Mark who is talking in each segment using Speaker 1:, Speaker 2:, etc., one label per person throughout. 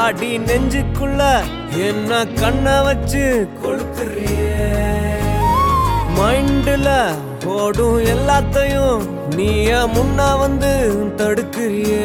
Speaker 1: அடி நெஞ்சுக்குள்ள என்ன கண்ண வச்சு கொளுத்துறியே மைண்டுல ஓடும் எல்லாத்தையும் நீய முன்னா வந்து தடுக்கிறியே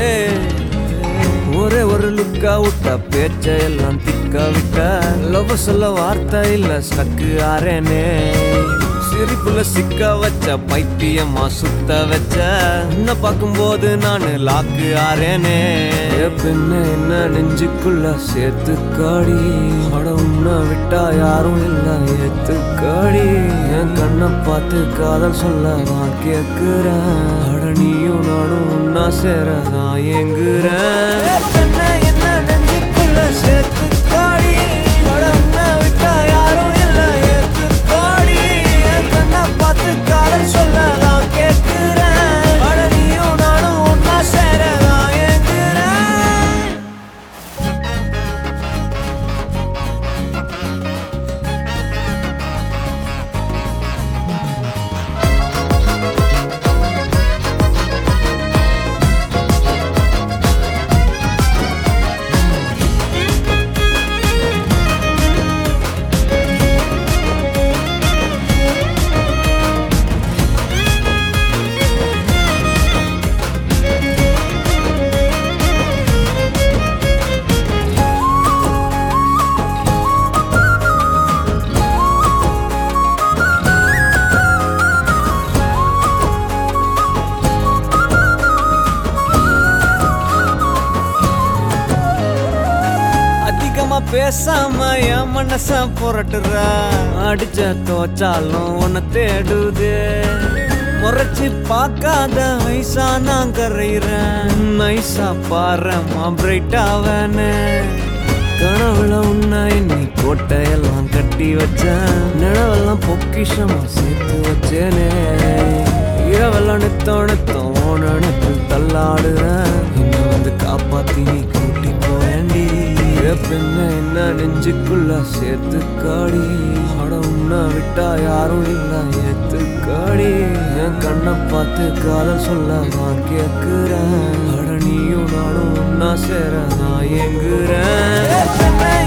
Speaker 1: ஒரே ஒரு லுக்கா விட்ட பேச்ச எல்லாம் திக்க விட்ட லவ் சொல்ல வார்த்தை இல்ல ஸ்டக்கு ஆறேனே சிரிப்புல சிக்க வச்ச பைத்தியமா சுத்த வச்ச உன்னை பார்க்கும்போது நான் லாக்கு ஆறேனே பின்ன என்ன நெஞ்சுக்குள்ள சேர்த்து காடி அட உன்னை விட்டா யாரும் இல்ல ஏத்து காடி என் கண்ணை பார்த்து காதல் சொல்ல நான் கேக்குறேன் அட நீயும் நானும் உன்னா சேர நான் ஏங்குறேன் பின்ன என்ன நெஞ்சுக்குள்ள சேர்த்து காடி அட உன்னை விட்டா யாரும் இல்ல ஏத்து காடி என் கண்ணை பார்த்து காதல் சொல்ல நான் கேக்குறேன் அட நீயும் நானும் உன்னா சேர நான் ஏங்குறேன் அதிகமா பேசாம என் மனச புரட்டுற அடிச்ச தோச்சாலும் உன்னை தேடுது முறைச்சு பார்க்காத வயசா நான் கரையிறேன் நைசா பாரமா பிரைட்டாவனே கனவுல உன்னை இன்னை கோட்டையெல்லாம் கட்டி வச்சேன் நிலவெல்லாம் பொக்கிஷமா சேர்த்து வச்சேனே இரவெல்லாம் நித்தோணத்தோம் நினைப்பு தள்ளாடுறேன் இன்னும் வந்து காப்பாத்தி நீ கூட்டி போவேண்டி பின்ன என்ன நெஞ்சுக்குள்ள சேர்த்து காடி அட உன்னை விட்டா யாரும் இல்ல ஏத்து காடி என் கண்ணை பார்த்து காதல் சொல்ல நான் கேக்குறேன் அட நீயும் நானும் ஒன்னா சேர நான் ஏங்குறேன் பின்ன